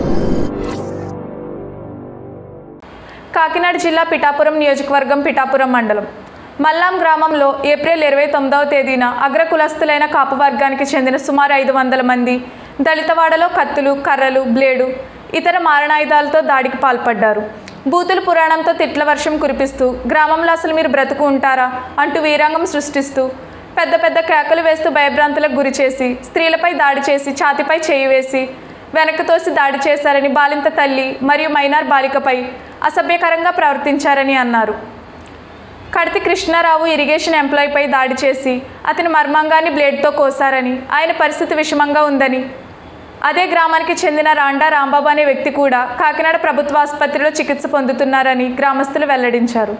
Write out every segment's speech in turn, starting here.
కాకినాడ జిల్లా పిఠాపురం నియోజకవర్గం పిఠాపురం మండలం మల్లాం గ్రామంలో ఏప్రిల్ ఇరవై తొమ్మిదవ తేదీన అగ్రకులస్తులైన కాపు వర్గానికి చెందిన సుమారు ఐదు వందల మంది దళితవాడలో కత్తులు కర్రలు బ్లేడు ఇతర మారణాయుధాలతో దాడికి పాల్పడ్డారు బూతుల పురాణంతో తిట్ల వర్షం కురిపిస్తూ గ్రామంలో అసలు మీరు బ్రతుకు ఉంటారా అంటూ వీరాంగం సృష్టిస్తూ పెద్ద పెద్ద కేకలు వేస్తూ భయభ్రాంతులకు గురి చేసి స్త్రీలపై దాడి చేసి ఛాతిపై చేయి వేసి వెనక్కి తోసి దాడి చేశారని బాలింత తల్లి మరియు మైనార్ బాలికపై అసభ్యకరంగా ప్రవర్తించారని అన్నారు కడతి కృష్ణారావు ఇరిగేషన్ ఎంప్లాయీపై దాడి చేసి అతని మర్మంగాన్ని బ్లేడ్తో కోశారని ఆయన పరిస్థితి విషమంగా ఉందని అదే గ్రామానికి చెందిన రాండా రాంబాబు అనే వ్యక్తి కూడా కాకినాడ ప్రభుత్వ ఆసుపత్రిలో చికిత్స పొందుతున్నారని గ్రామస్తులు వెల్లడించారు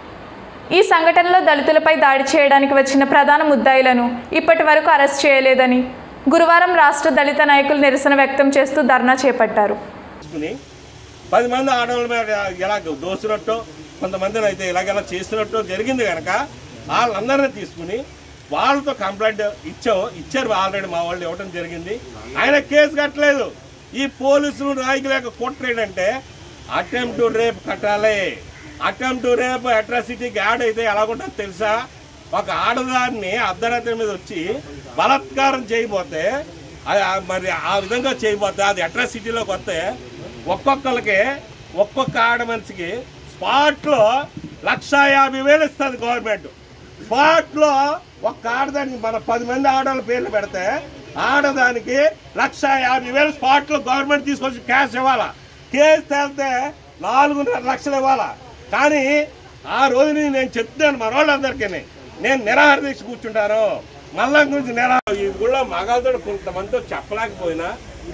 ఈ సంఘటనలో దళితులపై దాడి చేయడానికి వచ్చిన ప్రధాన ముద్దాయిలను ఇప్పటి వరకు అరెస్ట్ చేయలేదని గురువారం రాష్ట్ర దళిత నాయకులు నిరసన వ్యక్తం చేస్తూ ధర్నా చేపట్టారు తీసుకుని పది మంది ఆడవాళ్ళ మీద ఎలా దోసినట్టు కొంతమందిని అయితే ఇలాగెలా చేసినట్టు జరిగింది కనుక వాళ్ళందరినీ తీసుకుని వాళ్ళతో కంప్లైంట్ ఇచ్చాం ఇచ్చారు ఆల్రెడీ మా వాళ్ళు ఇవ్వడం జరిగింది ఆయన కేసు కట్టలేదు ఈ పోలీసులు నాయకుల యొక్క కుట్ర ఏంటంటే అటెంప్ట్ టు రేప్ కట్టాలి అటెంప్ట్ టు రేప్ అట్రాసిటీకి యాడ్ అయితే ఎలాగుంటుందో తెలుసా ఒక ఆడదాన్ని అర్ధరాత్రి మీద వచ్చి బలాత్కారం చేయబోతే అది ఆ- మరి ఆ విధంగా చేయబోతే అది అట్రాసిటీలోకి వస్తే ఒక్కొక్కరికి ఒక్కొక్క ఆడ మనిషికి స్పాట్లో లక్ష యాభై వేలు ఇస్తుంది గవర్నమెంట్ స్పాట్లో ఒక్క ఆడదానికి మన పది మంది ఆడవాళ్ళ పేర్లు పెడితే ఆడదానికి లక్ష యాభై వేలు స్పాట్లో గవర్నమెంట్ తీసుకొచ్చి క్యాష్ ఇవ్వాలా కేసు తేలితే నాలుగున్నర లక్షలు ఇవ్వాలా కానీ ఆ రోజుని నేను చెప్తాను మన వాళ్ళందరికీ నేను నిరాహార దీక్ష కూర్చుంటాను మళ్ళా గురించి నిరాహార ఈ గుళ్ళో మగాళ్ళతో కొంతమందితో చెప్పలేకపోయినా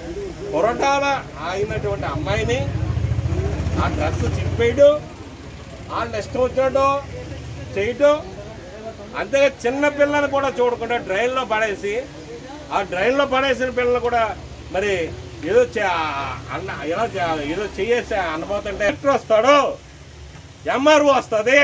పొరటాల ఆగినటువంటి అమ్మాయిని ఆ డ్రెస్ చింపేయడం వాళ్ళ ఇష్టం వచ్చినట్టు చేయటం అంతేగా చిన్న పిల్లలు కూడా చూడకుండా డ్రైన్లో పడేసి ఆ డ్రైన్లో పడేసిన పిల్లలు కూడా మరి ఏదో చే- అన్న ఎలా చే- ఏదో చేయేసి అనబోతుంటే ఎట్లా వస్తాడు ఎంఆర్ఓ వస్తుంది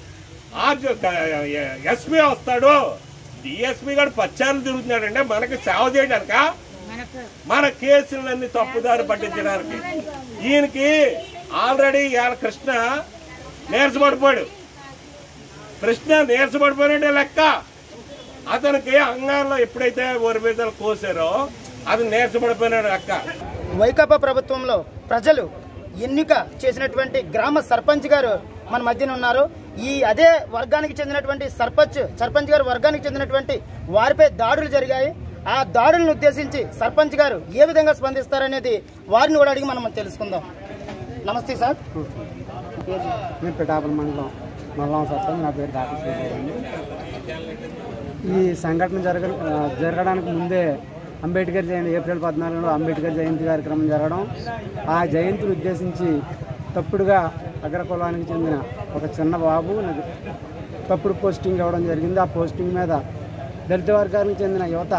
ఎస్పీ వస్తాడు డిఎస్పీ గారు పచ్చాలు తిరుగుతున్నాడంటే మనకి సేవ చేయడానిక మన కేసులన్నీ తప్పుదారి పట్టించడానికి ఈయనకి ఆల్రెడీ ఇవాళ కృష్ణ నీరసపడిపోయాడు కృష్ణ నీరసపడిపోయినట్టే లెక్క అతనికి అంగాల్లో ఎప్పుడైతే ఒరిబీతలు కోసారో అది నీరసపడిపోయినాడు లెక్క వైకాపా ప్రభుత్వంలో ప్రజలు ఎన్నిక చేసినటువంటి గ్రామ సర్పంచ్ గారు మన మధ్యన ఉన్నారు ఈ అదే వర్గానికి చెందినటువంటి సర్పంచ్ సర్పంచ్ గారు వర్గానికి చెందినటువంటి వారిపై దాడులు జరిగాయి ఆ దాడులను ఉద్దేశించి సర్పంచ్ గారు ఏ విధంగా స్పందిస్తారనేది వారిని కూడా అడిగి మనం తెలుసుకుందాం నమస్తే సార్ నేను పిఠాపురం మండలం మల్లం సత్తం నా పేరు డాక్టర్ శ్రీదేవండి ఈ సంఘటన జరగ ఆ, జరగడానికి ముందే అంబేద్కర్ జయంతి ఏప్రిల్ పద్నాలుగులో అంబేద్కర్ జయంతి కార్యక్రమం జరగడం ఆ జయంతిని ఉద్దేశించి తప్పుడుగా అగ్రకులానికి చెందిన ఒక చిన్న బాబు నాకు తప్పుడు పోస్టింగ్ ఇవ్వడం జరిగింది ఆ పోస్టింగ్ మీద దళిత వర్గానికి చెందిన యువత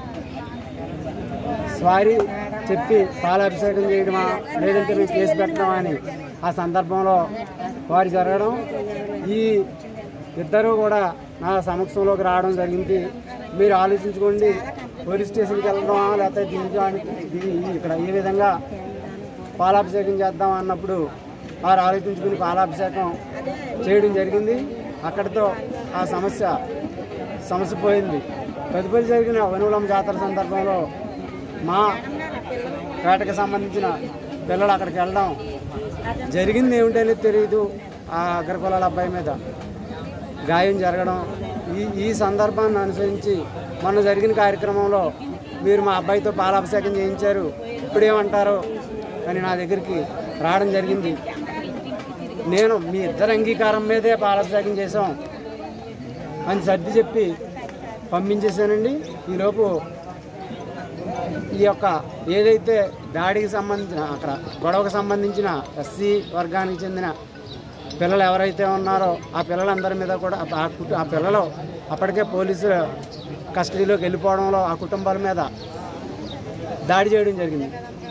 స్వారీ చెప్పి పాలాభిషేకం చేయడమా లేదంటే మేము కేసు పెట్టడమా అని ఆ సందర్భంలో వారు జరగడం ఈ ఇద్దరూ కూడా నా సమక్షంలోకి రావడం జరిగింది మీరు ఆలోచించుకోండి పోలీస్ స్టేషన్కి వెళ్ళడమా లేకపోతే దిగడానికి దిగి ఇక్కడ ఏ విధంగా పాలాభిషేకం చేద్దాం అన్నప్పుడు వారు ఆలోచించుకుని పాలాభిషేకం చేయడం జరిగింది అక్కడితో ఆ సమస్య సమస్య పోయింది తదుపరి జరిగిన వనులం జాతర సందర్భంలో మా పేటకు సంబంధించిన పిల్లలు అక్కడికి వెళ్ళడం జరిగింది ఏమిటనేది తెలియదు ఆ అగ్రకులాల అబ్బాయి మీద గాయం జరగడం ఈ ఈ సందర్భాన్ని అనుసరించి మొన్న జరిగిన కార్యక్రమంలో మీరు మా అబ్బాయితో పాలాభిషేకం చేయించారు ఇప్పుడేమంటారు అని నా దగ్గరికి రావడం జరిగింది నేను మీ ఇద్దరు అంగీకారం మీదే పాలాభిషేకం చేసాం అని సర్ది చెప్పి పంపించేశానండి ఈలోపు ఈ యొక్క ఏదైతే దాడికి సంబంధించిన అక్కడ గొడవకు సంబంధించిన ఎస్సీ వర్గానికి చెందిన పిల్లలు ఎవరైతే ఉన్నారో ఆ పిల్లలందరి మీద కూడా ఆ కుటు- ఆ పిల్లలు అప్పటికే పోలీసుల కస్టడీలోకి వెళ్ళిపోవడంలో ఆ కుటుంబాల మీద దాడి చేయడం జరిగింది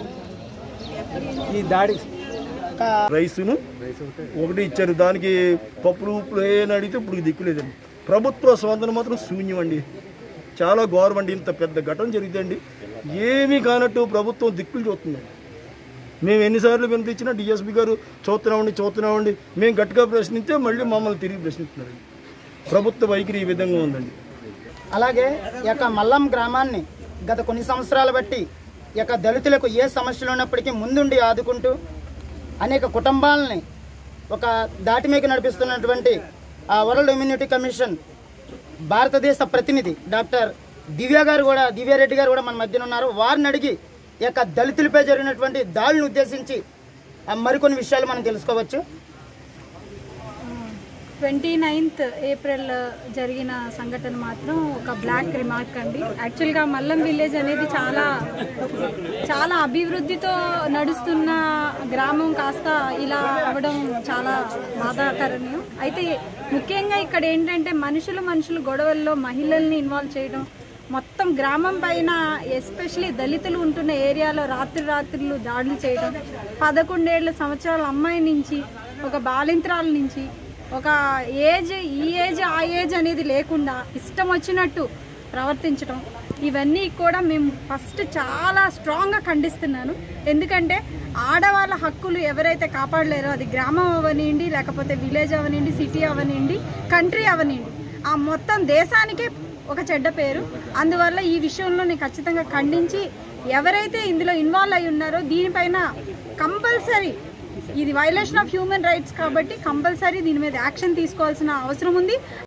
ఈ దాడి రైసును ఒకటి ఇచ్చారు దానికి పప్పులు ఉప్పులు ఏని అడిగితే ఇప్పుడు దిక్కులేదండి ప్రభుత్వ స్పందన మాత్రం శూన్యం అండి చాలా ఘోరం అండి ఇంత పెద్ద ఘటన జరిగితే అండి ఏమీ కానట్టు ప్రభుత్వం దిక్కులు చూస్తుంది మేము ఎన్నిసార్లు వినిపించినా డిఎస్పీ గారు చూస్తున్నామండి చూస్తున్నామండి మేము గట్టిగా ప్రశ్నిస్తే మళ్ళీ మమ్మల్ని తిరిగి ప్రశ్నిస్తున్నారండి ప్రభుత్వ వైఖరి ఈ విధంగా ఉందండి అలాగే ఈ యొక్క మల్లం గ్రామాన్ని గత కొన్ని సంవత్సరాలు బట్టి ఈ యొక్క దళితులకు ఏ సమస్యలు ఉన్నప్పటికీ ముందుండి ఆదుకుంటూ అనేక కుటుంబాలని ఒక దాటి మీకు నడిపిస్తున్నటువంటి ఆ వరల్డ్ ఇమ్యూనిటీ కమిషన్ భారతదేశ ప్రతినిధి డాక్టర్ దివ్య గారు కూడా దివ్యారెడ్డి గారు కూడా మన మధ్యన ఉన్నారు వారిని అడిగి ఈ యొక్క దళితులపై జరిగినటువంటి దాడులను ఉద్దేశించి ఆ, మరికొన్ని విషయాలు మనం తెలుసుకోవచ్చు ట్వంటీ నైన్త్ ఏప్రిల్ జరిగిన సంఘటన మాత్రం ఒక బ్లాక్ రిమార్క్ అండి యాక్చువల్గా మల్లం విలేజ్ అనేది చాలా చాలా అభివృద్ధితో నడుస్తున్న గ్రామం కాస్త ఇలా అవ్వడం చాలా బాధాకరణీయం అయితే ముఖ్యంగా ఇక్కడ ఏంటంటే మనుషులు మనుషులు గొడవల్లో మహిళల్ని ఇన్వాల్వ్ చేయడం మొత్తం గ్రామం పైన ఎస్పెషలీ దళితులు ఉంటున్న ఏరియాలో రాత్రి రాత్రులు దాడులు చేయడం పదకొండేళ్ల సంవత్సరాల అమ్మాయి నుంచి ఒక బాలింత్రాల నుంచి ఒక ఏజ్ ఈ ఏజ్ ఆ ఏజ్ అనేది లేకుండా ఇష్టం వచ్చినట్టు ప్రవర్తించడం ఇవన్నీ కూడా మేము ఫస్ట్ చాలా స్ట్రాంగ్గా ఖండిస్తున్నాను ఎందుకంటే ఆడవాళ్ళ హక్కులు ఎవరైతే కాపాడలేరో అది గ్రామం అవనివ్వండి లేకపోతే విలేజ్ అవనివ్వండి సిటీ అవనివ్వండి కంట్రీ అవనివ్వండి ఆ మొత్తం దేశానికే ఒక చెడ్డ పేరు అందువల్ల ఈ విషయంలో నేను ఖచ్చితంగా ఖండించి ఎవరైతే ఇందులో ఇన్వాల్వ్ అయి ఉన్నారో దీనిపైన కంపల్సరీ ఇది వైలేషన్ ఆఫ్ హ్యూమన్ రైట్స్ కాబట్టి కంపల్సరీ దీని మీద యాక్షన్ తీసుకోవాల్సిన అవసరం ఉంది